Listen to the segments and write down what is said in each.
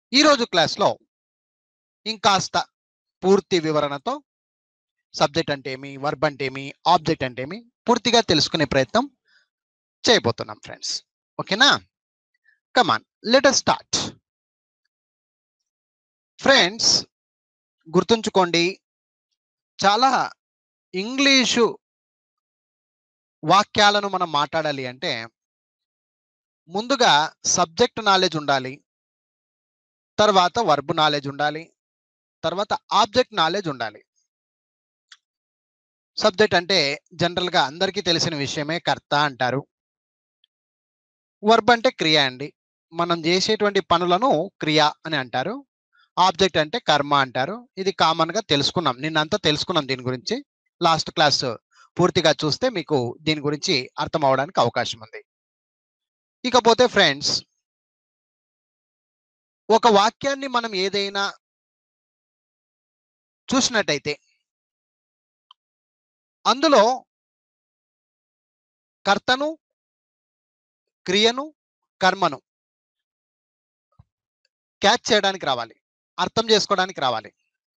ఈరోజు క్లాస్లో ఇంకాస్త పూర్తి వివరణతో సబ్జెక్ట్ అంటే ఏమి వర్బ్ అంటే ఏమి ఆబ్జెక్ట్ అంటే ఏమి పూర్తిగా తెలుసుకునే ప్రయత్నం చేయబోతున్నాం ఫ్రెండ్స్ ఓకేనా come on let us start friends గుర్తుంచుకోండి చాలా ఇంగ్లీషు వాక్యాలను మనం మాట్లాడాలి అంటే ముందుగా సబ్జెక్ట్ నాలెడ్జ్ ఉండాలి తర్వాత వర్బ్ నాలెడ్జ్ ఉండాలి తర్వాత ఆబ్జెక్ట్ నాలెడ్జ్ ఉండాలి సబ్జెక్ట్ అంటే జనరల్ గా అందరికీ తెలిసిన విషయమే కర్త అంటారు వర్బ్ అంటే క్రియ అండి మనం చేసేటువంటి పనులను క్రియ అని అంటారు ఆబ్జెక్ట్ అంటే కర్మ అంటారు ఇది కామన్ గా తెలుసుకున్నాం నిన్నంతా తెలుసుకున్నాం దీని గురించి లాస్ట్ క్లాస్ పూర్తిగా చూస్తే మీకు దీని గురించి అర్థం అవడానికి అవకాశం ఉంది ఇకపోతే ఫ్రెండ్స్ ఒక వాక్యాన్ని మనం ఏదైనా చూసినట్టయితే అందులో కర్తను క్రియను కర్మను క్యాచ్ చేయడానికి రావాలి అర్థం చేసుకోవడానికి రావాలి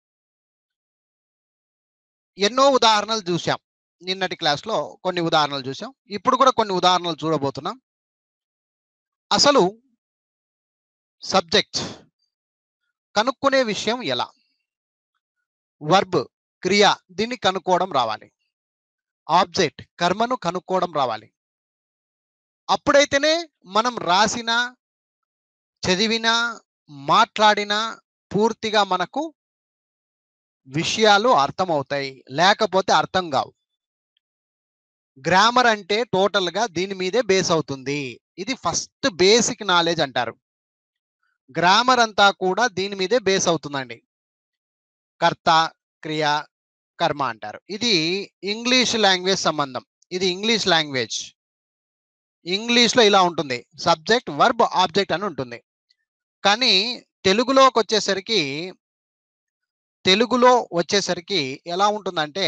ఎన్నో ఉదాహరణలు చూసాం నిన్నటి క్లాస్లో కొన్ని ఉదాహరణలు చూసాం ఇప్పుడు కూడా కొన్ని ఉదాహరణలు చూడబోతున్నాం అసలు సబ్జెక్ట్ కనుక్కునే విషయం ఎలా వర్బ్ క్రియ దీన్ని కనుక్కోవడం రావాలి ఆబ్జెక్ట్ కర్మను కనుక్కోవడం రావాలి అప్పుడైతేనే మనం రాసిన చదివిన మాట్లాడిన పూర్తిగా మనకు విషయాలు అర్థమవుతాయి లేకపోతే అర్థం కావు గ్రామర్ అంటే టోటల్ గా దీని మీదే బేస్ అవుతుంది ఇది ఫస్ట్ బేసిక్ నాలెడ్జ్ అంటారు గ్రామర్ అంతా కూడా దీని మీదే బేస్ అవుతుందండి కర్త క్రియ కర్మ అంటారు ఇది ఇంగ్లీష్ లాంగ్వేజ్ సంబంధం ఇది ఇంగ్లీష్ లాంగ్వేజ్ ఇంగ్లీష్ లో ఇలా ఉంటుంది సబ్జెక్ట్ వర్బ్ ఆబ్జెక్ట్ అని ఉంటుంది కానీ తెలుగులోకి వచ్చేసరికి తెలుగులో వచ్చేసరికి ఎలా ఉంటుందంటే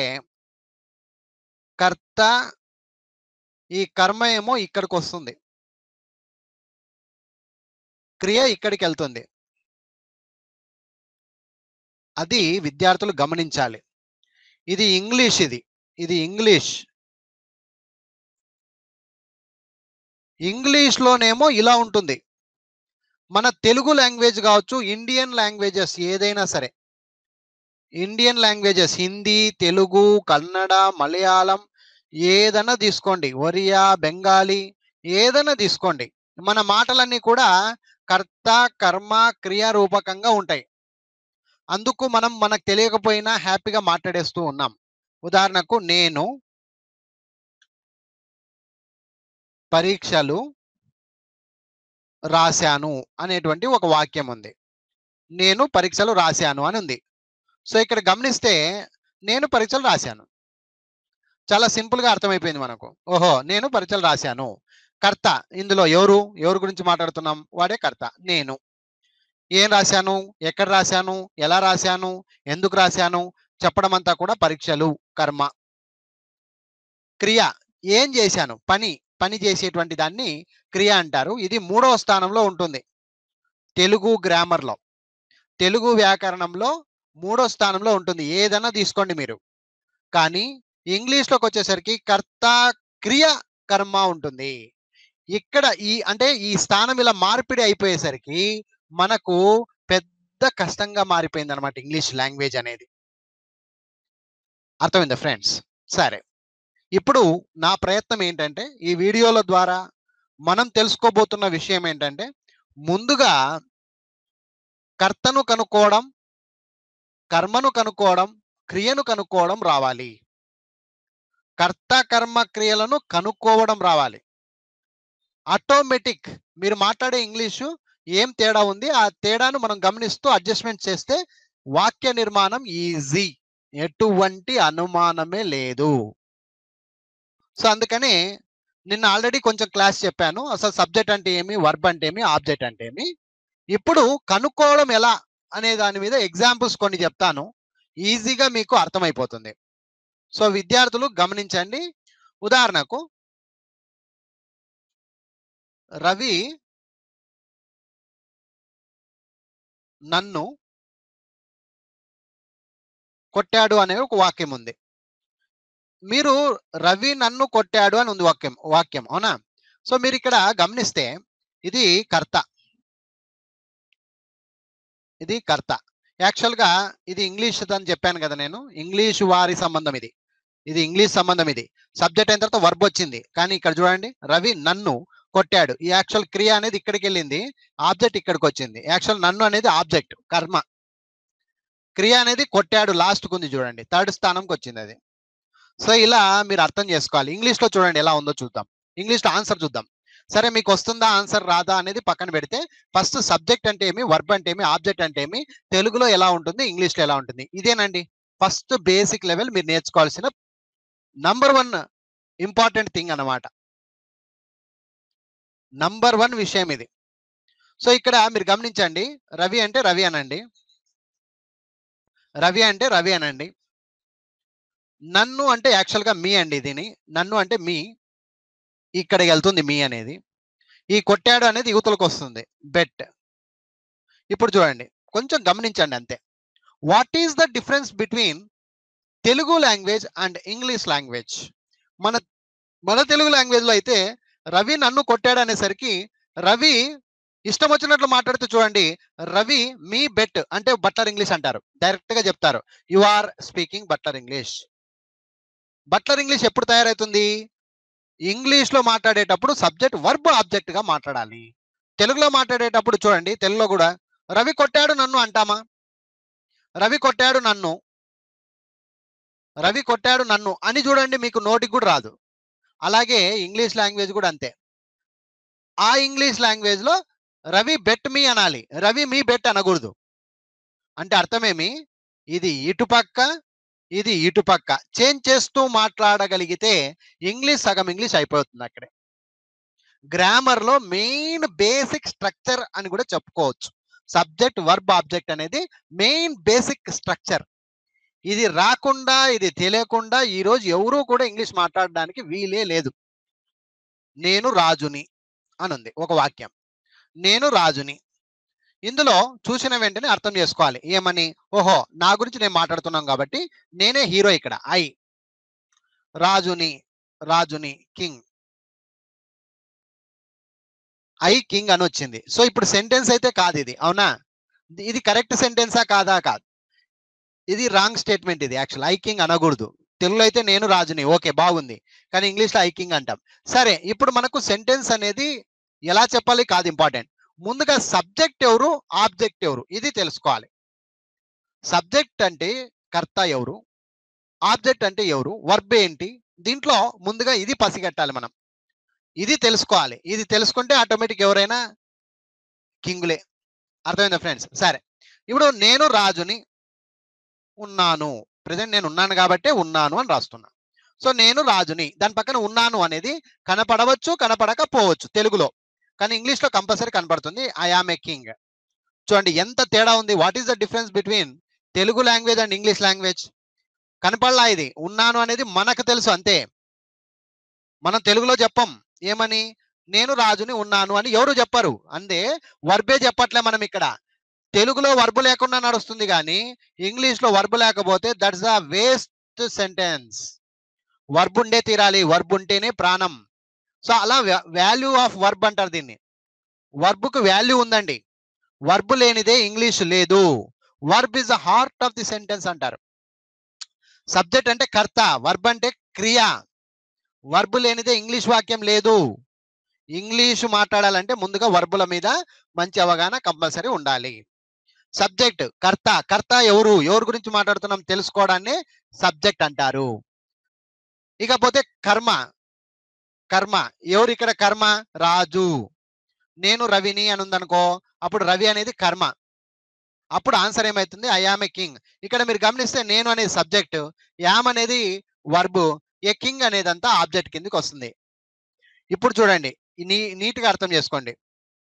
కర్త ఈ కర్మ ఏమో ఇక్కడికి వస్తుంది క్రియ ఇక్కడికి వెళ్తుంది అది విద్యార్థులు గమనించాలి ఇది ఇంగ్లీష్ ఇది ఇది ఇంగ్లీష్ ఇంగ్లీష్ లోనేమో ఇలా ఉంటుంది మన తెలుగు లాంగ్వేజ్ కావచ్చు ఇండియన్ లాంగ్వేజెస్ ఏదైనా సరే ఇండియన్ లాంగ్వేజెస్ హిందీ తెలుగు కన్నడ మలయాళం ఏదైనా తీసుకోండి ఒరియా బెంగాలీ ఏదైనా తీసుకోండి మన మాటలన్నీ కూడా కర్త కర్మ క్రియ రూపకంగా ఉంటాయి అందుకు మనం మనకు తెలియకపోయినా హ్యాపీగా మాట్లాడేస్తూ ఉన్నాం ఉదాహరణకు నేను పరీక్షలు రాశాను అనేటువంటి ఒక వాక్యం ఉంది నేను పరీక్షలు రాశాను అని ఉంది సో ఇక్కడ గమనిస్తే నేను పరీక్షలు రాశాను చాలా సింపుల్ గా అర్థమైపోయింది మనకు ఓహో నేను పరీక్షలు రాశాను కర్త ఇందులో ఎవరు ఎవరు గురించి మాట్లాడుతున్నాం వాడే కర్త నేను ఏం రాశాను ఎక్కడ రాశాను ఎలా రాశాను ఎందుకు రాశాను చెప్పడం అంతా కూడా పరీక్షలు కర్మ క్రియ ఏం చేశాను పని పని చేసేటువంటి దాన్ని క్రియ అంటారు ఇది మూడవ స్థానంలో ఉంటుంది తెలుగు గ్రామర్లో తెలుగు వ్యాకరణంలో మూడో స్థానంలో ఉంటుంది ఏదైనా తీసుకోండి మీరు కానీ ఇంగ్లీష్లోకి వచ్చేసరికి కర్త క్రియ కర్మ ఉంటుంది ఇక్కడ ఈ అంటే ఈ స్థానం ఇలా మార్పిడి అయిపోయేసరికి మనకు పెద్ద కష్టంగా మారిపోయింది అనమాట ఇంగ్లీష్ లాంగ్వేజ్ అనేది అర్థమైందా ఫ్రెండ్స్ సరే ఇప్పుడు నా ప్రయత్నం ఏంటంటే ఈ వీడియోల ద్వారా మనం తెలుసుకోబోతున్న విషయం ఏంటంటే ముందుగా కర్తను కనుక్కోవడం కర్మను కనుక్కోవడం క్రియను కనుక్కోవడం రావాలి కర్త కర్మ క్రియలను కనుక్కోవడం రావాలి ఆటోమేటిక్ మీరు మాట్లాడే ఇంగ్లీషు ఏం తేడా ఉంది ఆ తేడాను మనం గమనిస్తూ అడ్జస్ట్మెంట్ చేస్తే వాక్య నిర్మాణం ఈజీ ఎటువంటి అనుమానమే లేదు సో అందుకని నిన్న ఆల్రెడీ కొంచెం క్లాస్ చెప్పాను అసలు సబ్జెక్ట్ అంటే ఏమి వర్బ్ అంటే ఏమి ఆబ్జెక్ట్ అంటే ఏమి ఇప్పుడు కనుక్కోవడం ఎలా అనే దాని మీద ఎగ్జాంపుల్స్ కొన్ని చెప్తాను ఈజీగా మీకు అర్థమైపోతుంది సో విద్యార్థులు గమనించండి ఉదాహరణకు రవి నన్ను కొట్టాడు అనే ఒక వాక్యం ఉంది మీరు రవి నన్ను కొట్టాడు అని ఉంది వాక్యం వాక్యం అవునా సో మీరు ఇక్కడ గమనిస్తే ఇది కర్త ఇది కర్త యాక్చువల్ గా ఇది ఇంగ్లీష్ అని చెప్పాను కదా నేను ఇంగ్లీష్ వారి సంబంధం ఇది ఇది ఇంగ్లీష్ సంబంధం ఇది సబ్జెక్ట్ అయిన తర్వాత వర్బ్ వచ్చింది కానీ ఇక్కడ చూడండి రవి నన్ను కొట్టాడు ఈ యాక్చువల్ క్రియ అనేది ఇక్కడికి వెళ్ళింది ఆబ్జెక్ట్ ఇక్కడికి వచ్చింది యాక్చువల్ నన్ను అనేది ఆబ్జెక్ట్ కర్మ క్రియ అనేది కొట్టాడు లాస్ట్ ఉంది చూడండి థర్డ్ స్థానంకి వచ్చింది అది సో ఇలా మీరు అర్థం చేసుకోవాలి ఇంగ్లీష్ లో చూడండి ఎలా ఉందో చూద్దాం ఇంగ్లీష్ లో ఆన్సర్ చూద్దాం సరే మీకు వస్తుందా ఆన్సర్ రాదా అనేది పక్కన పెడితే ఫస్ట్ సబ్జెక్ట్ అంటే ఏమి వర్బ్ అంటే ఏమి ఆబ్జెక్ట్ అంటే ఏమి తెలుగులో ఎలా ఉంటుంది ఇంగ్లీష్ లో ఎలా ఉంటుంది ఇదేనండి ఫస్ట్ బేసిక్ లెవెల్ మీరు నేర్చుకోవాల్సిన నంబర్ వన్ ఇంపార్టెంట్ థింగ్ అన్నమాట నంబర్ వన్ విషయం ఇది సో ఇక్కడ మీరు గమనించండి రవి అంటే రవి అనండి రవి అంటే రవి అనండి నన్ను అంటే యాక్చువల్ గా మీ అండి దీని నన్ను అంటే మీ ఇక్కడికి వెళ్తుంది మీ అనేది ఈ కొట్టాడు అనేది యువతలకు వస్తుంది బెట్ ఇప్పుడు చూడండి కొంచెం గమనించండి అంతే what is the difference between Telugu language and English language మన మన తెలుగు లాంగ్వేజ్ లో అయితే రవి నన్ను కొట్టాడు అనేసరికి రవి ఇష్టం వచ్చినట్లు మాట్లాడుతూ చూడండి రవి మీ బెట్ అంటే బట్లర్ ఇంగ్లీష్ అంటారు డైరెక్ట్ గా చెప్తారు you are speaking butler English butler English ఎప్పుడు తయారవుతుంది ఇంగ్లీష్ లో మాట్లాడేటప్పుడు సబ్జెక్ట్ వర్బ్ ఆబ్జెక్ట్ గా మాట్లాడాలి తెలుగులో మాట్లాడేటప్పుడు చూడండి తెలుగులో కూడా రవి కొట్టాడు నన్ను అంటామా రవి కొట్టాడు నన్ను రవి కొట్టాడు నన్ను అని చూడండి మీకు నోటికి కూడా రాదు అలాగే ఇంగ్లీష్ లాంగ్వేజ్ కూడా అంతే ఆ ఇంగ్లీష్ లాంగ్వేజ్ లో రవి బెట్ మీ అనాలి రవి మీ బెట్ అనకూడదు అంటే అర్థమేమి ఇది ఇటుపక్క ఇది ఇటుపక్క చేంజ్ చేస్తూ మాట్లాడగలిగితే ఇంగ్లీష్ సగం ఇంగ్లీష్ అయిపోతుంది అక్కడే గ్రామర్ లో మెయిన్ బేసిక్ స్ట్రక్చర్ అని కూడా చెప్పుకోవచ్చు సబ్జెక్ట్ వర్బ్ ఆబ్జెక్ట్ అనేది మెయిన్ బేసిక్ స్ట్రక్చర్ ఇది రాకుండా ఇది తెలియకుండా ఈ రోజు ఎవరూ కూడా ఇంగ్లీష్ మాట్లాడడానికి వీలే లేదు నేను రాజుని అని ఉంది ఒక వాక్యం నేను రాజుని ఇందులో చూసిన వెంటనే అర్థం చేసుకోవాలి ఏమని ఓహో నా గురించి నేను మాట్లాడుతున్నాం కాబట్టి నేనే హీరో ఇక్కడ ఐ రాజుని రాజుని కింగ్ ఐ కింగ్ అని వచ్చింది సో ఇప్పుడు సెంటెన్స్ అయితే కాదు ఇది అవునా ఇది కరెక్ట్ సెంటెన్సా కాదా కాదు ఇది రాంగ్ స్టేట్మెంట్ ఇది యాక్చువల్ ఐ కింగ్ అనకూడదు తెలుగులో అయితే నేను రాజుని ఓకే బాగుంది కానీ ఇంగ్లీష్ లో ఐ కింగ్ అంటాం సరే ఇప్పుడు మనకు సెంటెన్స్ అనేది ఎలా చెప్పాలి కాదు ఇంపార్టెంట్ ముందుగా సబ్జెక్ట్ ఎవరు ఆబ్జెక్ట్ ఎవరు ఇది తెలుసుకోవాలి సబ్జెక్ట్ అంటే కర్త ఎవరు ఆబ్జెక్ట్ అంటే ఎవరు వర్బ్ ఏంటి దీంట్లో ముందుగా ఇది పసిగట్టాలి మనం ఇది తెలుసుకోవాలి ఇది తెలుసుకుంటే ఆటోమేటిక్ ఎవరైనా కింగులే అర్థమైందా ఫ్రెండ్స్ సరే ఇప్పుడు నేను రాజుని ఉన్నాను ప్రజెంట్ నేను ఉన్నాను కాబట్టే ఉన్నాను అని రాస్తున్నా సో నేను రాజుని దాని పక్కన ఉన్నాను అనేది కనపడవచ్చు కనపడకపోవచ్చు తెలుగులో కానీ ఇంగ్లీష్ లో కంపల్సరీ కనపడుతుంది ఐ ఆమ్ ఏ కింగ్ చూడండి ఎంత తేడా ఉంది what is the difference between Telugu language and English language కనపడలా ఇది ఉన్నాను అనేది మనకు తెలుసు అంతే మనం తెలుగులో చెప్పం ఏమని నేను రాజుని ఉన్నాను అని ఎవరు చెప్పరు అందే వర్బే చెప్పట్లే మనం ఇక్కడ తెలుగులో వర్బు లేకుండా నడుస్తుంది కానీ ఇంగ్లీష్ లో వర్బు లేకపోతే that's the waste sentence verb ఉండే తీరాలి వర్బ్ ఉంటేనే ప్రాణం సో అలా వాల్యూ ఆఫ్ వర్బ్ అంటారు దీన్ని వర్బ్కు వాల్యూ ఉందండి వర్బ్ లేనిదే ఇంగ్లీష్ లేదు verb is the heart of the sentence అంటారు సబ్జెక్ట్ అంటే కర్త వర్బ్ అంటే క్రియ వర్బ్ లేనిదే ఇంగ్లీష్ వాక్యం లేదు ఇంగ్లీష్ మాట్లాడాలంటే ముందుగా వర్బుల మీద మంచి అవగాహన కంపల్సరీ ఉండాలి సబ్జెక్ట్ కర్త కర్త ఎవరు ఎవరి గురించి మాట్లాడుతున్నాం తెలుసుకోవడాన్ని సబ్జెక్ట్ అంటారు ఇకపోతే కర్మ కర్మ ఎవరు ఇక్కడ కర్మ రాజు నేను రవిని అని ఉందనుకో అప్పుడు రవి అనేది కర్మ అప్పుడు ఆన్సర్ ఏమైతుంది ఐ ఆమ్ ఏ కింగ్ ఇక్కడ మీరు గమనిస్తే నేను అనేది సబ్జెక్ట్ యామ్ అనేది వర్బ్ ఏ కింగ్ అనేది అంతా ఆబ్జెక్ట్ కిందకి వస్తుంది ఇప్పుడు చూడండి నీ నీట్గా అర్థం చేసుకోండి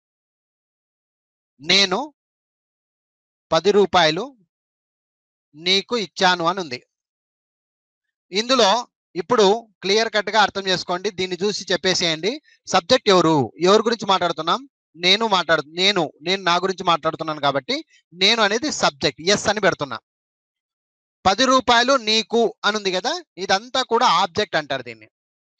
నేను పది రూపాయలు నీకు ఇచ్చాను అని ఉంది ఇందులో ఇప్పుడు క్లియర్ కట్ గా అర్థం చేసుకోండి దీన్ని చూసి చెప్పేసేయండి సబ్జెక్ట్ ఎవరు ఎవరి గురించి మాట్లాడుతున్నాం నేను మాట్లాడు నేను నేను నా గురించి మాట్లాడుతున్నాను కాబట్టి నేను అనేది సబ్జెక్ట్ ఎస్ అని పెడుతున్నా పది రూపాయలు నీకు అని ఉంది కదా ఇదంతా కూడా ఆబ్జెక్ట్ అంటారు దీన్ని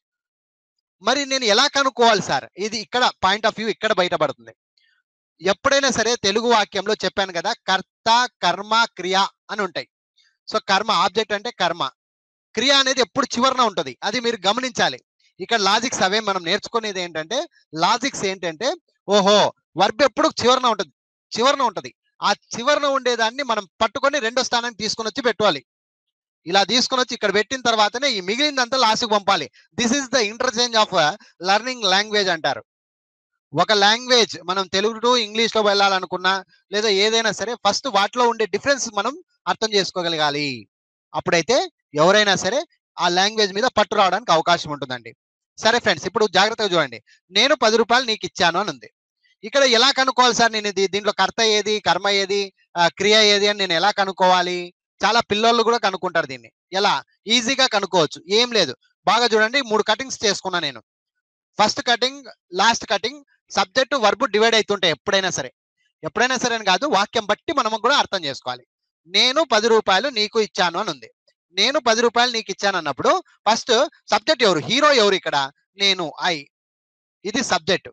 మరి నేను ఎలా కనుక్కోవాలి సార్ ఇది ఇక్కడ పాయింట్ ఆఫ్ వ్యూ ఇక్కడ బయటపడుతుంది ఎప్పుడైనా సరే తెలుగు వాక్యంలో చెప్పాను కదా కర్త కర్మ క్రియ అని ఉంటాయి సో కర్మ ఆబ్జెక్ట్ అంటే కర్మ క్రియ అనేది ఎప్పుడు చివరన ఉంటది అది మీరు గమనించాలి ఇక్కడ లాజిక్స్ అవే మనం నేర్చుకునేది ఏంటంటే లాజిక్స్ ఏంటంటే ఓహో వర్బ్ ఎప్పుడు చివరన ఉంటది చివరన ఉంటది ఆ చివరన ఉండేదాన్ని మనం పట్టుకొని రెండో స్థానానికి తీసుకొని వచ్చి పెట్టాలి ఇలా తీసుకొని వచ్చి ఇక్కడ పెట్టిన తర్వాతనే ఈ మిగిలిందంతా లాస్ట్కి పంపాలి this is the interchange of learning language అంటారు ఒక లాంగ్వేజ్ మనం తెలుగు టు ఇంగ్లీష్ లో వెళ్ళాలనుకున్నా లేదా ఏదైనా సరే ఫస్ట్ వాటిలో ఉండే డిఫరెన్స్ మనం అర్థం చేసుకోగలగాలి అప్పుడైతే ఎవరైనా సరే ఆ లాంగ్వేజ్ మీద పట్టు రావడానికి అవకాశం ఉంటుందండి సరే ఫ్రెండ్స్ ఇప్పుడు జాగ్రత్తగా చూడండి నేను పది రూపాయలు నీకు ఇచ్చాను అని ఉంది ఇక్కడ ఎలా కనుక్కోవాలి సార్ నేను ఇది దీంట్లో కర్త ఏది కర్మ ఏది ఆ, క్రియ ఏది అని నేను ఎలా కనుక్కోవాలి చాలా పిల్లోళ్ళు కూడా కనుక్కుంటారు దీన్ని ఎలా ఈజీగా కనుక్కోవచ్చు ఏం లేదు బాగా చూడండి మూడు కటింగ్స్ చేసుకున్నా నేను first cutting last cutting subject verb divide అవుతుంటాయి ఎప్పుడైనా సరే ఎప్పుడైనా సరే అని కాదు వాక్యం బట్టి మనం కూడా అర్థం చేసుకోవాలి నేను పది రూపాయలు నీకు ఇచ్చాను అని ఉంది నేను పది రూపాయలు నీకు ఇచ్చాను అన్నప్పుడు ఫస్ట్ సబ్జెక్ట్ ఎవరు హీరో ఎవరు ఇక్కడ నేను ఐ ఇది సబ్జెక్ట్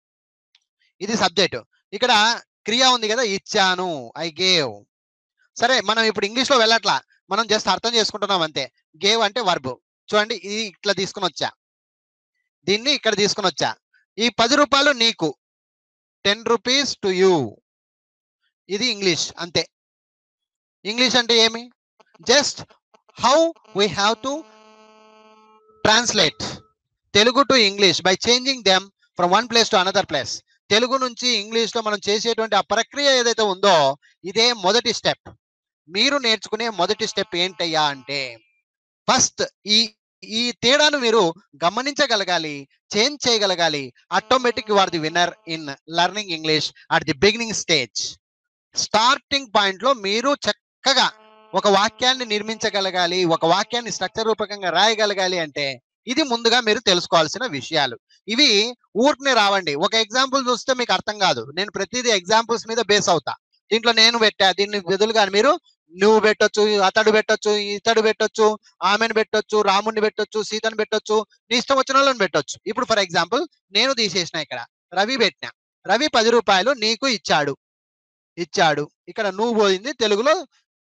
ఇది సబ్జెక్ట్ ఇక్కడ క్రియ ఉంది కదా ఇచ్చాను ఐ గేవ్ సరే మనం ఇప్పుడు ఇంగ్లీష్ లో వెళ్ళట్లా మనం జస్ట్ అర్థం చేసుకుంటున్నాం అంతే గేవ్ అంటే వర్బ్ చూడండి ఇది ఇట్లా తీసుకుని వచ్చా దీన్ని ఇక్కడ తీసుకుని వచ్చా ఈ పది రూపాయలు నీకు టెన్ రూపీస్ టు యూ ఇది ఇంగ్లీష్ అంతే ఇంగ్లీష్ అంటే ఏమి just how we have to translate Telugu to English by changing them from one place to another place Telugu నుంచి ఇంగ్లీష్ లో మనం చేసేటువంటి ఆ ప్రక్రియ ఏదైతే ఉందో ఇదే మొదటి స్టెప్ మీరు నేర్చుకునే మొదటి స్టెప్ ఏంటయ్యా అంటే ఫస్ట్ ఈ ఈ తేడాను మీరు గమనించగలగాలి చేంజ్ చేయగలగాలి automatic you are the winner in learning English at the beginning stage starting point లో మీరు చక్కగా ఒక వాక్యాన్ని నిర్మించగలగాలి ఒక వాక్యాన్ని స్ట్రక్చర్ రూపకంగా రాయగలగాలి అంటే ఇది ముందుగా మీరు తెలుసుకోవాల్సిన విషయాలు ఇవి ఊరికనే రావండి ఒక ఎగ్జాంపుల్ చూస్తే మీకు అర్థం కాదు నేను ప్రతిదీ ఎగ్జాంపుల్స్ మీద బేస్ అవుతా దీంట్లో నేను పెట్టా దీన్ని బదులుగా మీరు నువ్వు పెట్టొచ్చు అతడు పెట్టొచ్చు ఇతడు పెట్టొచ్చు ఆమెను పెట్టొచ్చు రాముడిని పెట్టొచ్చు సీతను పెట్టొచ్చు నీ ఇష్టం వచ్చిన వాళ్ళని పెట్టొచ్చు ఇప్పుడు ఫర్ ఎగ్జాంపుల్ నేను తీసేసిన ఇక్కడ రవి పెట్టిన రవి పది రూపాయలు నీకు ఇచ్చాడు ఇచ్చాడు ఇక్కడ నువ్వు పోయింది తెలుగులో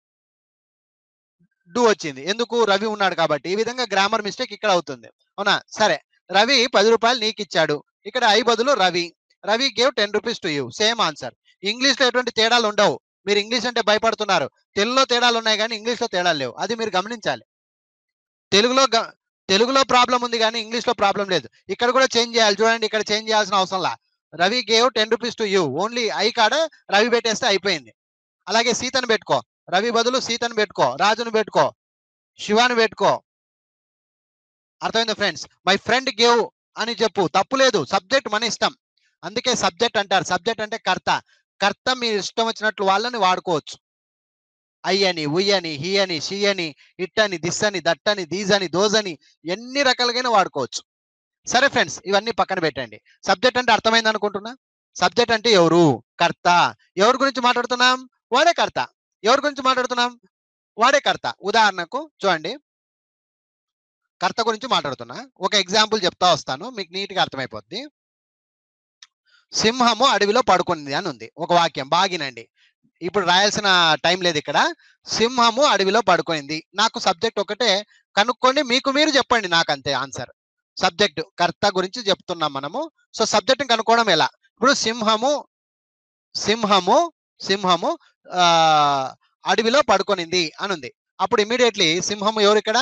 డు వచ్చింది ఎందుకు రవి ఉన్నాడు కాబట్టి ఈ విధంగా గ్రామర్ మిస్టేక్ ఇక్కడ అవుతుంది అవునా సరే రవి పది రూపాయలు నీకు ఇచ్చాడు ఇక్కడ ఐ బదులు Ravi Ravi gave ten rupees to you same answer English లో ఎటువంటి తేడాలు ఉండవు మీరు ఇంగ్లీష్ అంటే భయపడుతున్నారు తెలుగులో తేడాలు ఉన్నాయి కానీ ఇంగ్లీష్ లో తేడాలు లేవు అది మీరు గమనించాలి తెలుగులో గ- తెలుగులో ప్రాబ్లం ఉంది కానీ ఇంగ్లీష్ లో ప్రాబ్లం లేదు ఇక్కడ కూడా చేంజ్ చేయాలి చూడండి ఇక్కడ చేంజ్ చేయాల్సిన అవసరం లా Ravi gave ten rupees to you only I కాడ రవి పెట్టేస్తే అయిపోయింది అలాగే సీతను పెట్టుకో రవి బదులు సీతను పెట్టుకో రాజును పెట్టుకో శివాని పెట్టుకో అర్థమైంది ఫ్రెండ్స్ మై ఫ్రెండ్ గేవ్ అని చెప్పు తప్పు లేదు సబ్జెక్ట్ మన ఇష్టం అందుకే సబ్జెక్ట్ అంటారు సబ్జెక్ట్ అంటే కర్త కర్త మీ ఇష్టం వచ్చినట్లు వాళ్ళని వాడుకోవచ్చు ఐ అని ఉయ్ అని హీ అని షీ అని ఇట్ అని దిస్ అని దట్ అని దీస్ అని దోస్ అని ఎన్ని రకాలుగానే వాడుకోవచ్చు సరే ఫ్రెండ్స్ ఇవన్నీ పక్కన పెట్టండి సబ్జెక్ట్ అంటే అర్థమైంది అనుకుంటున్నా సబ్జెక్ట్ అంటే ఎవరు కర్త ఎవరి గురించి మాట్లాడుతున్నాం వాడే కర్త ఎవరి గురించి మాట్లాడుతున్నాం వాడే కర్త ఉదాహరణకు చూడండి కర్త గురించి మాట్లాడుతున్నా ఒక ఎగ్జాంపుల్ చెప్తా వస్తాను మీకు నీట్ గా అర్థమైపోద్ది సింహము అడవిలో పడుకుంది అని ఉంది ఒక వాక్యం బాగినండి ఇప్పుడు రాయాల్సిన టైం లేదు ఇక్కడ సింహము అడవిలో పడుకుంది నాకు సబ్జెక్ట్ ఒకటే కనుక్కోండి మీకు మీరు చెప్పండి నాకు అంతే ఆన్సర్ సబ్జెక్ట్ కర్త గురించి చెప్తున్నాం మనము సో సబ్జెక్ట్ కనుక్కోవడం ఎలా ఇప్పుడు సింహము సింహము సింహము ఆ అడవిలో పడుకొనింది అని ఉంది అప్పుడు ఇమీడియట్లీ సింహము ఎవరు ఇక్కడ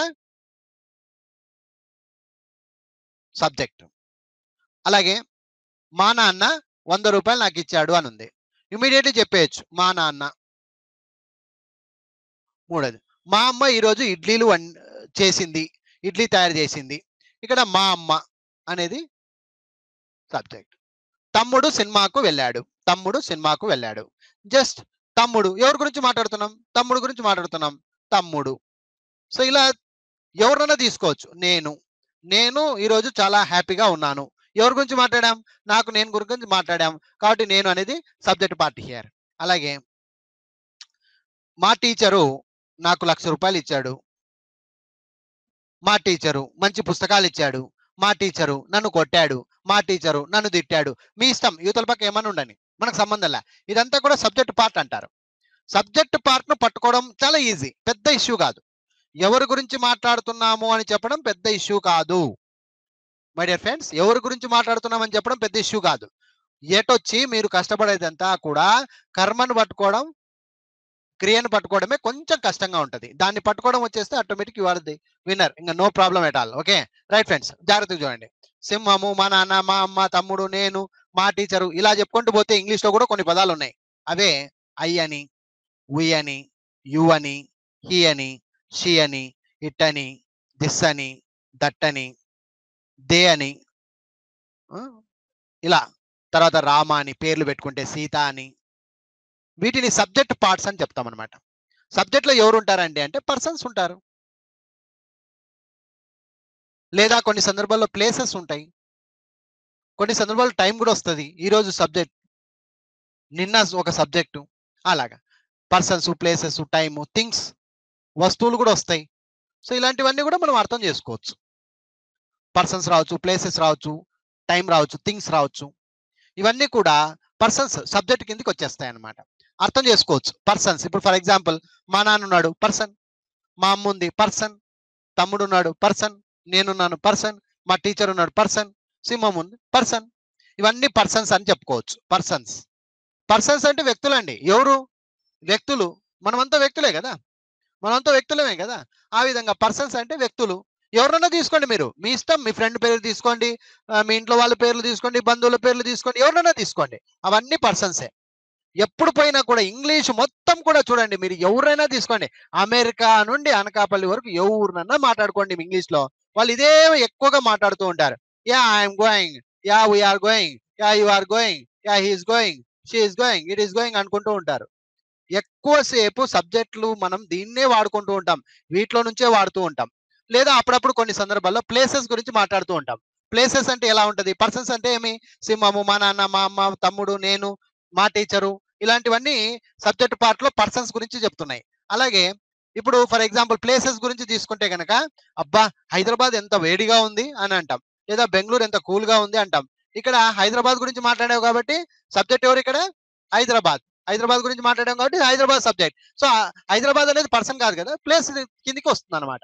సబ్జెక్ట్ అలాగే మా నాన్న వంద రూపాయలు నాకు ఇచ్చాడు అని ఉంది ఇమీడియట్లీ చెప్పేయచ్చు మా నాన్న మూడోది మా అమ్మ ఈరోజు ఇడ్లీలు వం- చేసింది ఇడ్లీ తయారు చేసింది ఇక్కడ మా అమ్మ అనేది సబ్జెక్ట్ తమ్ముడు సినిమాకు వెళ్ళాడు తమ్ముడు సినిమాకు వెళ్ళాడు జస్ట్ తమ్ముడు ఎవరి గురించి మాట్లాడుతున్నాం తమ్ముడు గురించి మాట్లాడుతున్నాం తమ్ముడు సో ఇలా ఎవరినైనా తీసుకోవచ్చు నేను నేను ఈరోజు చాలా హ్యాపీగా ఉన్నాను ఎవరి గురించి మాట్లాడాం నాకు నేను గురించి మాట్లాడాం కాబట్టి నేను అనేది సబ్జెక్ట్ పార్ట్ హియర్ అలాగే మా టీచరు నాకు లక్ష రూపాయలు ఇచ్చాడు మా టీచరు మంచి పుస్తకాలు ఇచ్చాడు మా టీచరు నన్ను కొట్టాడు మా టీచరు నన్ను తిట్టాడు మీ ఇష్టం యువతల పక్క ఏమన్నా ఉండని మనకు సంబంధంలా ఇదంతా కూడా సబ్జెక్ట్ పార్ట్ అంటారు సబ్జెక్ట్ పార్ట్ ను పట్టుకోవడం చాలా ఈజీ పెద్ద ఇష్యూ కాదు ఎవరి గురించి మాట్లాడుతున్నాము అని చెప్పడం పెద్ద ఇష్యూ కాదు మై డియర్ ఫ్రెండ్స్ ఎవరి గురించి మాట్లాడుతున్నామని చెప్పడం పెద్ద ఇష్యూ కాదు ఎటొచ్చి మీరు కష్టపడేదంతా కూడా కర్మను పట్టుకోవడం క్రియను పట్టుకోవడమే కొంచెం కష్టంగా ఉంటది దాన్ని పట్టుకోవడం వచ్చేస్తే automatic you are the winner ఇంకా no problem at all okay right friends జాగ్రత్తగా చూడండి సింహము మా నాన్న మా అమ్మ తమ్ముడు నేను మా టీచరు ఇలా చెప్పుకుంటూ పోతే ఇంగ్లీష్ లో కూడా కొన్ని పదాలు ఉన్నాయి అవే ఐ అని వి అని యు అని హీ అని షీ అని ఇట్ అని దిస్ అని దట్ అని దే అని ఆ, ఇలా తర్వాత రామ అని పేర్లు పెట్టుకుంటే సీత అని వీటిని సబ్జెక్ట్ పార్ట్స్ అని చెప్తాం అనమాట సబ్జెక్ట్ లో ఎవరు ఉంటారండి అంటే పర్సన్స్ ఉంటారు లేదా కొన్ని సందర్భాల్లో ప్లేసెస్ ఉంటాయి కొన్ని సందర్భాల్లో టైం కూడా వస్తుంది ఈ రోజు సబ్జెక్ట్ నిన్న ఒక సబ్జెక్టు అలాగా పర్సన్స్ ప్లేసెస్ టైము థింగ్స్ వస్తువులు కూడా వస్తాయి సో ఇలాంటివన్నీ కూడా మనం అర్థం చేసుకోవచ్చు పర్సన్స్ రావచ్చు ప్లేసెస్ రావచ్చు టైం రావచ్చు థింగ్స్ రావచ్చు ఇవన్నీ కూడా పర్సన్స్ సబ్జెక్ట్ కిందకి వచ్చేస్తాయి అన్నమాట అర్థం చేసుకోవచ్చు పర్సన్స్ ఇప్పుడు ఫర్ ఎగ్జాంపుల్ మా నాన్న ఉన్నాడు పర్సన్ మా అమ్మ ఉంది పర్సన్ తమ్ముడు ఉన్నాడు పర్సన్ నేనున్నాను పర్సన్ మా టీచర్ ఉన్నాడు పర్సన్ సింహం ఉంది పర్సన్ ఇవన్నీ పర్సన్స్ అని చెప్పుకోవచ్చు పర్సన్స్ పర్సన్స్ అంటే వ్యక్తులండి ఎవరు వ్యక్తులు మనమంతా వ్యక్తులే కదా మనమంతా వ్యక్తులమే కదా ఆ విధంగా పర్సన్స్ అంటే వ్యక్తులు ఎవరన్నా తీసుకోండి మీరు మీ ఇష్టం మీ ఫ్రెండ్ పేరు తీసుకోండి ఆ, మీ ఇంట్లో వాళ్ళ పేర్లు తీసుకోండి బంధువుల పేర్లు తీసుకోండి ఎవరినైనా తీసుకోండి అవన్నీ పర్సన్సే ఎప్పుడు పోయినా కూడా ఇంగ్లీష్ మొత్తం కూడా చూడండి మీరు ఎవరైనా తీసుకోండి అమెరికా నుండి అనకాపల్లి వరకు ఎవరినన్నా మాట్లాడుకోండి ఇంగ్లీష్ లో వాళ్ళు ఇదే ఎక్కువగా మాట్లాడుతూ ఉంటారు yeah I'm going yeah we are going yeah you are going yeah he is going she is going it is going అనుకుంటూ ఉంటారు ఎక్కువసేపు సబ్జెక్టులు మనం దీన్నే వాడుకుంటూ ఉంటాం వీటిలో నుంచే వాడుతూ ఉంటాం లేదా అప్పుడప్పుడు కొన్ని సందర్భాల్లో ప్లేసెస్ గురించి మాట్లాడుతూ ఉంటాం ప్లేసెస్ అంటే ఎలా ఉంటది పర్సన్స్ అంటే ఏమి సింహము మా నాన్న మా అమ్మ తమ్ముడు నేను మా టీచరు ఇలాంటివన్నీ సబ్జెక్ట్ పార్ట్ లో పర్సన్స్ గురించి చెప్తున్నాయి అలాగే ఇప్పుడు ఫర్ ఎగ్జాంపుల్ ప్లేసెస్ గురించి తీసుకుంటే గనక అబ్బా హైదరాబాద్ ఎంత వేడిగా ఉంది అని అంటాం లేదా బెంగళూరు ఎంత కూల్ గా ఉంది అంటాం ఇక్కడ హైదరాబాద్ గురించి మాట్లాడావు కాబట్టి సబ్జెక్ట్ ఎవరు ఇక్కడ హైదరాబాద్ హైదరాబాద్ గురించి మాట్లాడాం కాబట్టి హైదరాబాద్ సబ్జెక్ట్ సో హైదరాబాద్ అనేది పర్సన్ కాదు కదా ప్లేస్ కిందికి వస్తుంది అనమాట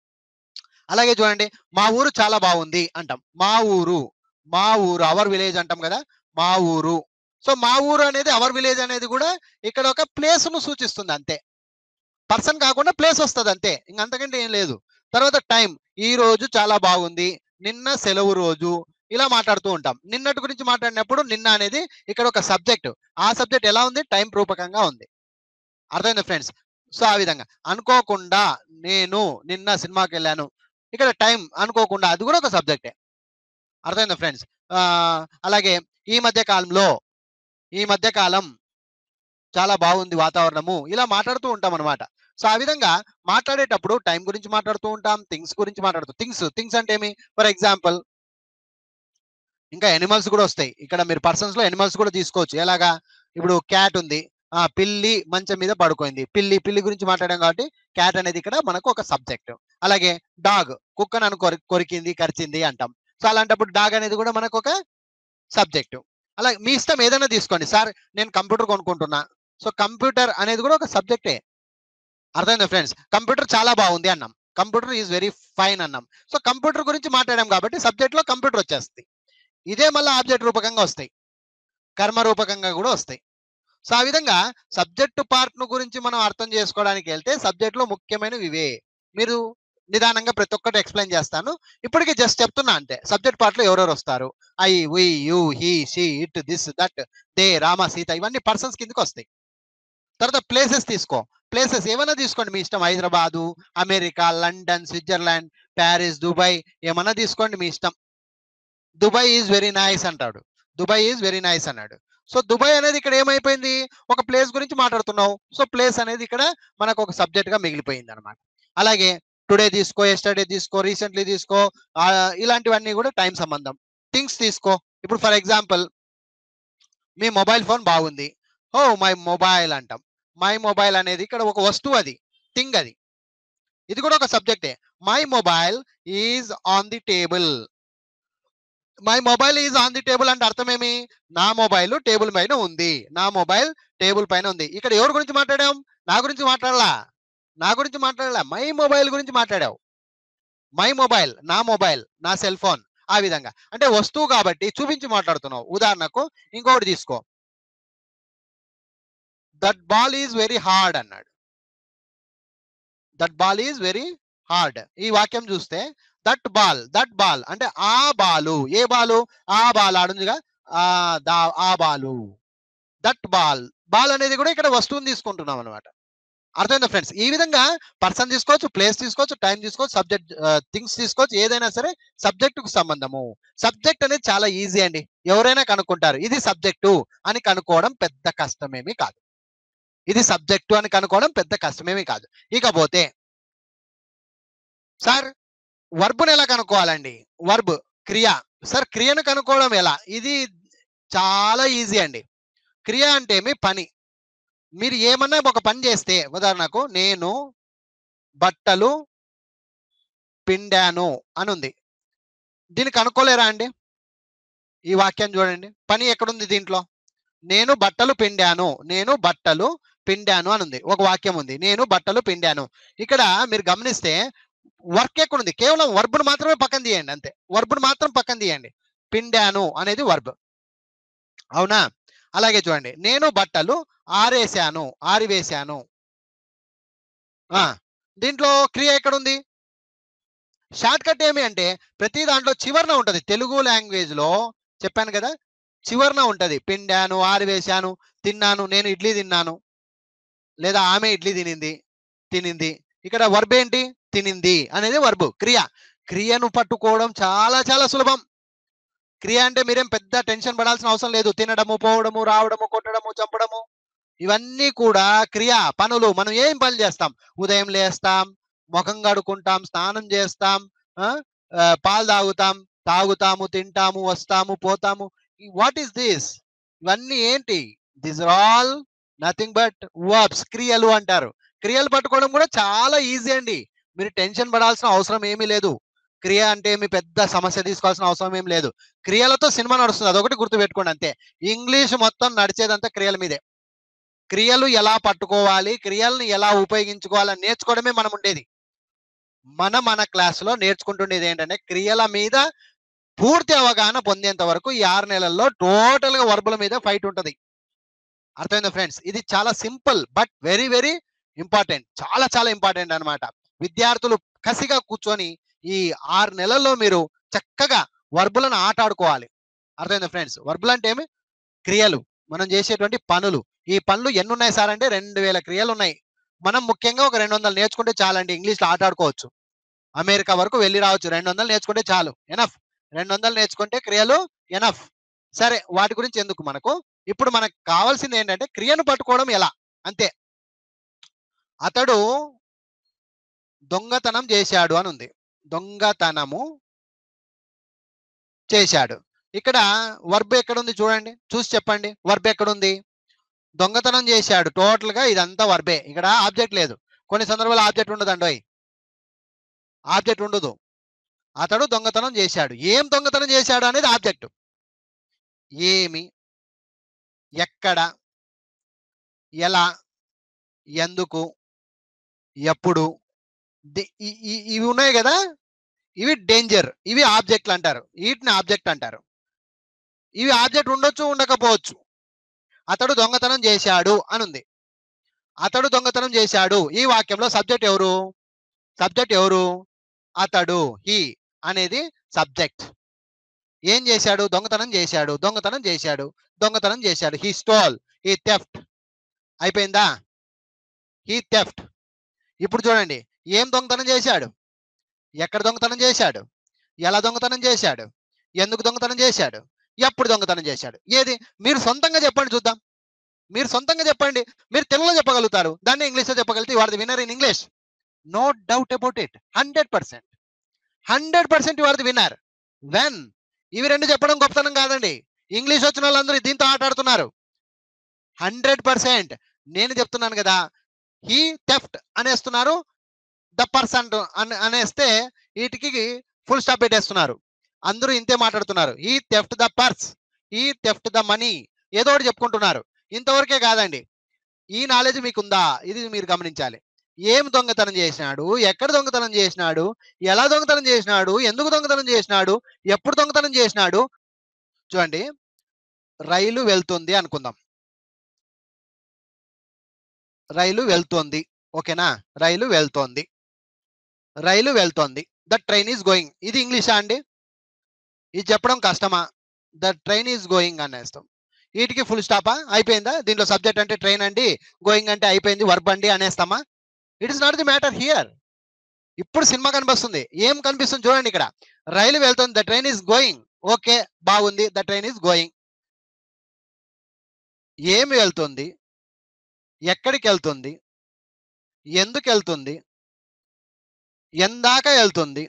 అలాగే చూడండి మా ఊరు చాలా బాగుంది అంటాం మా ఊరు మా ఊరు అవర్ విలేజ్ అంటాం కదా మా ఊరు సో మా ఊరు అనేది అవర్ విలేజ్ అనేది కూడా ఇక్కడ ఒక ప్లేస్ ను సూచిస్తుంది అంతే పర్సన్ కాకుండా ప్లేస్ వస్తుంది అంతే ఇంక అంతకంటే ఏం లేదు తర్వాత టైం ఈ రోజు చాలా బాగుంది నిన్న సెలవు రోజు ఇలా మాట్లాడుతూ ఉంటాం నిన్నటి గురించి మాట్లాడినప్పుడు నిన్న అనేది ఇక్కడ ఒక సబ్జెక్ట్ ఆ సబ్జెక్ట్ ఎలా ఉంది టైం రూపకంగా ఉంది అర్థమైంది ఫ్రెండ్స్ సో ఆ విధంగా అనుకోకుండా నేను నిన్న సినిమాకి వెళ్ళాను ఇక్కడ టైం అనుకోకుండా అది కూడా ఒక సబ్జెక్టే అర్థమైందా ఫ్రెండ్స్ అలాగే ఈ మధ్య కాలంలో ఈ మధ్య కాలం చాలా బాగుంది వాతావరణము ఇలా మాట్లాడుతూ ఉంటాం అనమాట సో ఆ విధంగా మాట్లాడేటప్పుడు టైం గురించి మాట్లాడుతూ ఉంటాం థింగ్స్ గురించి మాట్లాడుతూ థింగ్స్ థింగ్స్ అంటే ఏమి ఫర్ ఎగ్జాంపుల్ ఇంకా ఎనిమల్స్ కూడా వస్తాయి ఇక్కడ మీరు పర్సన్స్ లో ఎనిమల్స్ కూడా తీసుకోవచ్చు ఎలాగా ఇప్పుడు క్యాట్ ఉంది ఆ పిల్లి మంచం మీద పడుకోయింది పిల్లి పిల్లి గురించి మాట్లాడాం కాబట్టి క్యాట్ అనేది ఇక్కడ మనకు ఒక సబ్జెక్ట్ అలాగే డాగ్ కుక్కను అను కొరి- కొరికింది కరిచింది అంటాం సో అలాంటప్పుడు డాగ్ అనేది కూడా మనకు ఒక సబ్జెక్ట్ అలాగే మీ ఇష్టం ఏదైనా తీసుకోండి సార్ నేను కంప్యూటర్ కొనుక్కుంటున్నా సో కంప్యూటర్ అనేది కూడా ఒక సబ్జెక్టే అర్థమైందా ఫ్రెండ్స్ కంప్యూటర్ చాలా బాగుంది అన్నాం కంప్యూటర్ ఈజ్ వెరీ ఫైన్ అన్నాం సో కంప్యూటర్ గురించి మాట్లాడాం కాబట్టి సబ్జెక్ట్ లో కంప్యూటర్ వచ్చేస్తుంది ఇదే మళ్ళీ ఆబ్జెక్ట్ రూపకంగా వస్తాయి కర్మ రూపకంగా కూడా వస్తాయి సో ఆ విధంగా సబ్జెక్టు పార్ట్ ను గురించి మనం అర్థం చేసుకోవడానికి వెళ్తే సబ్జెక్ట్ లో ముఖ్యమైనవి ఇవే మీరు నిదానంగా ప్రతి ఒక్కటి ఎక్స్ప్లెయిన్ చేస్తాను ఇప్పటికి జస్ట్ చెప్తున్నా అంతే సబ్జెక్ట్ పార్ట్ లో ఎవరెవరు వస్తారు I we you he she it this that they Rama Sita ఇవన్నీ పర్సన్స్ కిందకి వస్తాయి తర్వాత ప్లేసెస్ తీసుకో ప్లేసెస్ ఏమైనా తీసుకోండి మీ ఇష్టం Hyderabad America London Switzerland Paris Dubai ఏమన్నా తీసుకోండి మీ ఇష్టం దుబాయ్ ఈజ్ వెరీ నైస్ అంటాడు దుబాయ్ ఈజ్ వెరీ నైస్ అన్నాడు సో దుబాయ్ అనేది ఇక్కడ ఏమైపోయింది ఒక ప్లేస్ గురించి మాట్లాడుతున్నావు సో ప్లేస్ అనేది ఇక్కడ మనకు ఒక సబ్జెక్ట్ గా మిగిలిపోయింది అనమాట అలాగే టుడే తీసుకో ఎస్టర్డే తీసుకో రీసెంట్లీ తీసుకో ఆ, ఇలాంటివన్నీ కూడా టైం సంబంధం థింగ్స్ తీసుకో ఇప్పుడు ఫర్ ఎగ్జాంపుల్ మీ మొబైల్ ఫోన్ బాగుంది ఓ మై మొబైల్ అంటాం మై మొబైల్ అనేది ఇక్కడ ఒక వస్తువు అది థింగ్ అది ఇది కూడా ఒక సబ్జెక్టే my mobile is on the table my mobile is on the table అంటే అర్థం ఏమి నా మొబైల్ టేబుల్ పైన ఉంది నా మొబైల్ టేబుల్ పైన ఉంది ఇక్కడ ఎవరి గురించి మాట్లాడాం నా గురించి మాట్లాడలా నా గురించి మాట్లాడలా మై మొబైల్ గురించి మాట్లాడావు మై మొబైల్ నా మొబైల్ నా సెల్ ఫోన్ ఆ విధంగా అంటే వస్తువు కాబట్టి చూపించి మాట్లాడుతున్నావు ఉదాహరణకు ఇంకొకటి తీసుకో that ball is very hard అన్నాడు that ball is very hard ఈ వాక్యం చూస్తే దట్ బాల్ దట్ బాల్ అంటే ఆ బాలు ఏ బాలు ఆ బాల్ ఆడుందిగా ఆ దా ఆ బాలు దట్ బాల్ బాల్ అనేది కూడా ఇక్కడ వస్తువుని తీసుకుంటున్నాం అనమాట అర్థమైందా ఫ్రెండ్స్ ఈ విధంగా పర్సన్ తీసుకోవచ్చు ప్లేస్ తీసుకోవచ్చు టైం తీసుకోవచ్చు సబ్జెక్ట్ థింగ్స్ తీసుకోవచ్చు ఏదైనా సరే సబ్జెక్ట్ కు సంబంధము సబ్జెక్ట్ అనేది చాలా ఈజీ అండి ఎవరైనా కనుక్కుంటారు ఇది సబ్జెక్టు అని కనుక్కోవడం పెద్ద కష్టమేమీ కాదు ఇది సబ్జెక్టు అని కనుక్కోవడం పెద్ద కష్టమేమీ కాదు ఇకపోతే సార్ వర్బుని ఎలా కనుక్కోవాలండి వర్బ్ క్రియ సార్ క్రియను కనుక్కోవడం ఎలా ఇది చాలా ఈజీ అండి క్రియ అంటే మీ పని మీరు ఏమన్నా ఒక పని చేస్తే ఉదాహరణకు నేను బట్టలు పిండాను అని ఉంది దీన్ని కనుక్కోలేరా అండి ఈ వాక్యం చూడండి పని ఎక్కడుంది దీంట్లో నేను బట్టలు పిండాను నేను బట్టలు పిండాను అని ఉంది ఒక వాక్యం ఉంది నేను బట్టలు పిండాను ఇక్కడ మీరు గమనిస్తే వర్క్ ఎక్కడుంది కేవలం వర్బ్ను మాత్రమే పక్కన తీయండి అంతే వర్బ్ను మాత్రం పక్కన తీయండి పిండాను అనేది వర్బ్ అవునా అలాగే చూడండి నేను బట్టలు ఆరేసాను ఆరివేశాను ఆ దీంట్లో క్రియ ఎక్కడుంది షార్ట్ కట్ ఏమి అంటే ప్రతి దాంట్లో చివరన ఉంటది తెలుగు లాంగ్వేజ్ లో చెప్పాను కదా చివరన ఉంటది పిండాను ఆరివేశాను తిన్నాను నేను ఇడ్లీ తిన్నాను లేదా ఆమె ఇడ్లీ తినింది తినింది ఇక్కడ వర్బ్ ఏంటి తినింది అనేది వర్బ్ క్రియ క్రియను పట్టుకోవడం చాలా చాలా సులభం క్రియ అంటే మీరేం పెద్ద టెన్షన్ పడాల్సిన అవసరం లేదు తినడము పోవడము రావడము కొట్టడము చంపడము ఇవన్నీ కూడా క్రియ పనులు మనం ఏం పనులు చేస్తాం ఉదయం లేస్తాం ముఖం కడుకుంటాం స్నానం చేస్తాం ఆ, ఆ, పాలు తాగుతాం తాగుతాము తింటాము వస్తాము పోతాము వాట్ ఈస్ దిస్ ఇవన్నీ ఏంటి this are all nothing but verbs క్రియలు అంటారు క్రియలు పట్టుకోవడం కూడా చాలా ఈజీ అండి మీరు టెన్షన్ పడాల్సిన అవసరం ఏమీ లేదు క్రియ అంటే మీ పెద్ద సమస్య తీసుకోవాల్సిన అవసరం ఏం లేదు క్రియలతో సినిమా నడుస్తుంది అదొకటి గుర్తు పెట్టుకోండి అంతే ఇంగ్లీష్ మొత్తం నడిచేదంతా క్రియల మీదే క్రియలు ఎలా పట్టుకోవాలి క్రియల్ని ఎలా ఉపయోగించుకోవాలని నేర్చుకోవడమే మనం ఉండేది మన మన క్లాసులో నేర్చుకుంటుండేది ఏంటంటే క్రియల మీద పూర్తి అవగాహన పొందేంత వరకు ఈ ఆరు నెలల్లో టోటల్ గా వర్బుల మీద ఫైట్ ఉంటది అర్థమైందా ఫ్రెండ్స్ ఇది చాలా simple but very very important చాలా చాలా ఇంపార్టెంట్ అన్నమాట విద్యార్థులు కసిగా కూర్చొని ఈ ఆరు నెలల్లో మీరు చక్కగా వర్బులను ఆట ఆడుకోవాలి అర్థమైందా ఫ్రెండ్స్ వర్బులు అంటే ఏమి క్రియలు మనం చేసేటువంటి పనులు ఈ పనులు ఎన్ని ఉన్నాయి సార్ అంటే రెండు వేల క్రియలు ఉన్నాయి మనం ముఖ్యంగా ఒక రెండు వందలు నేర్చుకుంటే చాలండి ఇంగ్లీష్లో ఆట ఆడుకోవచ్చు అమెరికా వరకు వెళ్ళి రావచ్చు రెండు వందలు నేర్చుకుంటే చాలు ఎనఫ్ రెండు వందలు నేర్చుకుంటే క్రియలు ఎనఫ్ సరే వాటి గురించి ఎందుకు మనకు ఇప్పుడు మనకు కావాల్సింది ఏంటంటే క్రియను పట్టుకోవడం ఎలా అంతే అతడు దొంగతనం చేశాడు అని ఉంది దొంగతనము చేశాడు ఇక్కడ వర్బ్ ఎక్కడుంది చూడండి చూసి చెప్పండి వర్బ్ ఎక్కడుంది దొంగతనం చేశాడు టోటల్ గా ఇదంతా వర్బే ఇక్కడ ఆబ్జెక్ట్ లేదు కొన్ని సందర్భాల్లో ఆబ్జెక్ట్ ఉండదండి ఆబ్జెక్ట్ ఉండదు అతడు దొంగతనం చేశాడు ఏం దొంగతనం చేశాడు అనేది ఆబ్జెక్ట్ ఏమి ఎక్కడ ఎలా ఎందుకు ఎప్పుడు ది- ఈ- ఈ- ఇవి ఉన్నాయి కదా ఇవి డేంజర్ ఇవి ఆబ్జెక్ట్లు అంటారు వీటిని ఆబ్జెక్ట్ అంటారు ఇవి ఆబ్జెక్ట్ ఉండొచ్చు ఉండకపోవచ్చు అతడు దొంగతనం చేశాడు అని ఉంది అతడు దొంగతనం చేశాడు ఈ వాక్యంలో సబ్జెక్ట్ ఎవరు సబ్జెక్ట్ ఎవరు అతడు హీ అనేది సబ్జెక్ట్ ఏం చేశాడు దొంగతనం చేశాడు దొంగతనం చేశాడు దొంగతనం చేశాడు హీ స్టోల్ హీ థెఫ్ట్ అయిపోయిందా హీ థెఫ్ట్ ఇప్పుడు చూడండి ఏం దొంగతనం చేశాడు ఎక్కడ దొంగతనం చేశాడు ఎలా దొంగతనం చేశాడు ఎందుకు దొంగతనం చేశాడు ఎప్పుడు దొంగతనం చేశాడు ఏది మీరు సొంతంగా చెప్పండి చూద్దాం మీరు సొంతంగా చెప్పండి మీరు తెలుగులో చెప్పగలుగుతారు దాన్ని ఇంగ్లీష్లో చెప్పగలిగితే వాడు winner in English no doubt about it hundred percent hundred percent you are the winner when ఇవి రెండు చెప్పడం గొప్పతనం కాదండి ఇంగ్లీష్ వచ్చిన వాళ్ళందరూ దీంతో ఆటాడుతున్నారు హండ్రెడ్ పర్సెంట్ నేను చెప్తున్నాను కదా హీ థెఫ్ట్ అనేస్తున్నారు ద పర్సన్ అనేస్తే వీటికి ఫుల్ స్టాప్ పెట్టేస్తున్నారు అందరూ ఇంతే మాట్లాడుతున్నారు ఈ థెఫ్ట్ ద పర్స్ ఈ థెఫ్ట్ ద మనీ ఏదో ఒకటి చెప్పుకుంటున్నారు ఇంతవరకే కాదండి ఈ నాలెడ్జ్ మీకుందా ఇది మీరు గమనించాలి ఏం దొంగతనం చేసినాడు ఎక్కడ దొంగతనం చేసినాడు ఎలా దొంగతనం చేసినాడు ఎందుకు దొంగతనం చేసినాడు ఎప్పుడు దొంగతనం చేసినాడు చూడండి రైలు వెళ్తుంది అనుకుందాం రైలు వెళ్తోంది ఓకేనా రైలు వెళ్తోంది రైలు వెళ్తోంది ద ట్రైన్ ఈజ్ గోయింగ్ ఇది ఇంగ్లీషా అండి ఇది చెప్పడం కష్టమా ద ట్రైన్ ఈజ్ గోయింగ్ అనేస్తాం వీటికి ఫుల్ స్టాపా అయిపోయిందా దీంట్లో సబ్జెక్ట్ అంటే ట్రైన్ అండి గోయింగ్ అంటే అయిపోయింది వర్బ్ అండి అనేస్తామా it is not the matter here ఇప్పుడు సినిమా కనిపిస్తుంది ఏం కనిపిస్తుంది చూడండి ఇక్కడ రైలు వెళ్తుంది the train is going okay బాగుంది ద ట్రైన్ ఈజ్ గోయింగ్ ఏమి వెళ్తుంది ఎక్కడికి వెళ్తుంది ఎందుకు వెళ్తుంది ఎందాక వెళ్తుంది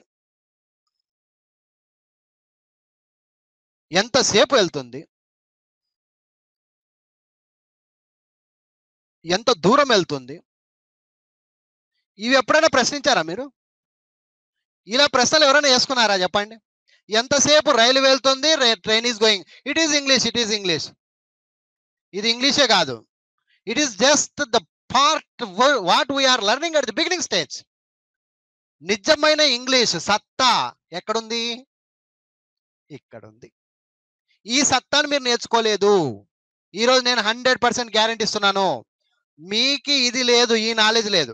ఎంతసేపు వెళ్తుంది ఎంత దూరం వెళ్తుంది ఇవి ఎప్పుడైనా ప్రశ్నించారా మీరు ఇలా ప్రశ్నలు ఎవరైనా వేసుకున్నారా చెప్పండి ఎంతసేపు రైలు వెళ్తుంది train is going it is English it is English ఇది ఇంగ్లీషే కాదు it is just the part what we are learning at the beginning stage నిజమైన ఇంగ్లీష్ సత్తా ఎక్కడుంది ఇక్కడుంది ఈ సత్తాను మీరు నేర్చుకోలేదు ఈరోజు నేను హండ్రెడ్ పర్సెంట్ గ్యారంటీ ఇస్తున్నాను మీకు ఇది లేదు ఈ నాలెడ్జ్ లేదు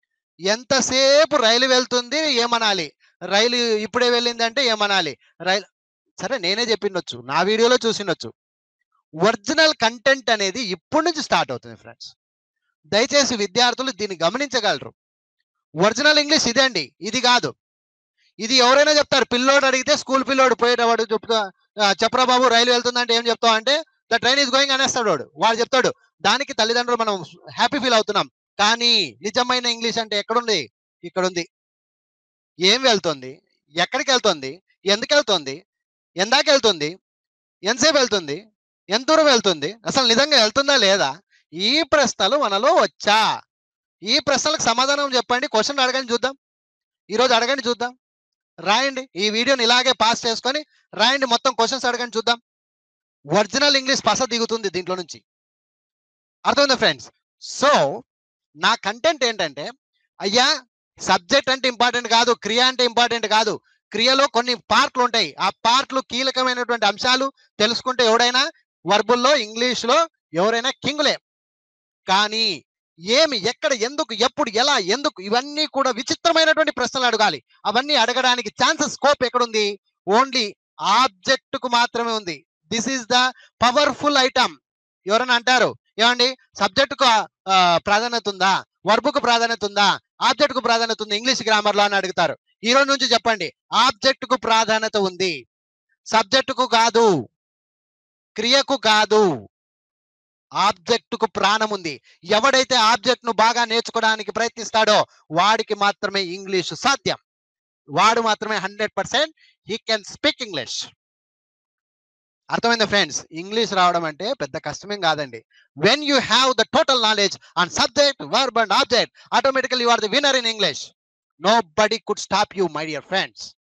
ఎంతసేపు రైలు వెళ్తుంది ఏమనాలి రైలు ఇప్పుడే వెళ్ళింది అంటే ఏమనాలి రైలు సరే నేనే చెప్పిండొచ్చు నా వీడియోలో చూసిండొచ్చు ఒరిజినల్ కంటెంట్ అనేది ఇప్పటి నుంచి స్టార్ట్ అవుతుంది ఫ్రెండ్స్ దయచేసి విద్యార్థులు దీన్ని గమనించగలరు ఒరిజినల్ ఇంగ్లీష్ ఇదే అండి ఇది కాదు ఇది ఎవరైనా చెప్తారు పిల్లోడు అడిగితే స్కూల్ పిల్లోడు పోయేటవాడు చెప్తా "ఆ, చెప్పరా బాబు రైలు వెళ్తుందంటే ఏం చెప్తావు అంటే ద ట్రైన్ ఈస్ గోయింగ్ అనేస్తాడు వాడు వాడు చెప్తాడు దానికి తల్లిదండ్రులు మనం హ్యాపీ ఫీల్ అవుతున్నాం కానీ నిజమైన ఇంగ్లీష్ అంటే ఎక్కడుంది ఇక్కడ ఉంది ఏం వెళ్తుంది ఎక్కడికి వెళ్తుంది ఎందుకు వెళ్తుంది ఎందాక వెళ్తుంది ఎంతసేపు వెళ్తుంది ఎంత దూరం వెళ్తుంది అసలు నిజంగా వెళ్తుందా లేదా ఈ ప్రశ్నలు మనలో వచ్చా ఈ ప్రశ్నలకు సమాధానం చెప్పండి క్వశ్చన్ అడగండి చూద్దాం ఈరోజు అడగండి చూద్దాం రాయండి ఈ వీడియోని ఇలాగే పాస్ చేసుకొని రాయండి మొత్తం క్వశ్చన్స్ అడగండి చూద్దాం ఒరిజినల్ ఇంగ్లీష్ పస దిగుతుంది దీంట్లో నుంచి అర్థమైందా ఫ్రెండ్స్ సో నా కంటెంట్ ఏంటంటే అయ్యా సబ్జెక్ట్ అంటే ఇంపార్టెంట్ కాదు క్రియ అంటే ఇంపార్టెంట్ కాదు క్రియలో కొన్ని పార్ట్లు ఉంటాయి ఆ పార్ట్లు కీలకమైనటువంటి అంశాలు తెలుసుకుంటే ఎవడైనా వర్బుల్లో ఇంగ్లీష్లో ఎవరైనా కింగులే కానీ ఏమి ఎక్కడ ఎందుకు ఎప్పుడు ఎలా ఎందుకు ఇవన్నీ కూడా విచిత్రమైనటువంటి ప్రశ్నలు అడగాలి అవన్నీ అడగడానికి ఛాన్సెస్ స్కోప్ ఎక్కడుంది ఓన్లీ ఆబ్జెక్ట్ కు మాత్రమే ఉంది this is the powerful item ఎవరైనా అంటారు ఏమండి సబ్జెక్ట్ కు ఆ, ప్రాధాన్యత ఉందా వర్బ్ కు ప్రాధాన్యత ఉందా ఆబ్జెక్ట్ కు ప్రాధాన్యత ఉంది ఇంగ్లీష్ గ్రామర్ లో అని అడుగుతారు ఈ రోజు నుంచి చెప్పండి ఆబ్జెక్ట్ కు ప్రాధాన్యత ఉంది సబ్జెక్ట్ కు కాదు క్రియకు కాదు ఆబ్జెక్ట్ కు ప్రాణం ఉంది ఎవడైతే ఆబ్జెక్ట్ ను బాగా నేర్చుకోవడానికి ప్రయత్నిస్తాడో వాడికి మాత్రమే ఇంగ్లీష్ సాధ్యం వాడు మాత్రమే hundred percent he can speak English అర్థమైందా ఫ్రెండ్స్ ఇంగ్లీష్ రావడం అంటే పెద్ద కష్టమేం కాదండి when you have the total knowledge on subject verb and object automatical you are the winner in English nobody could stop you my dear friends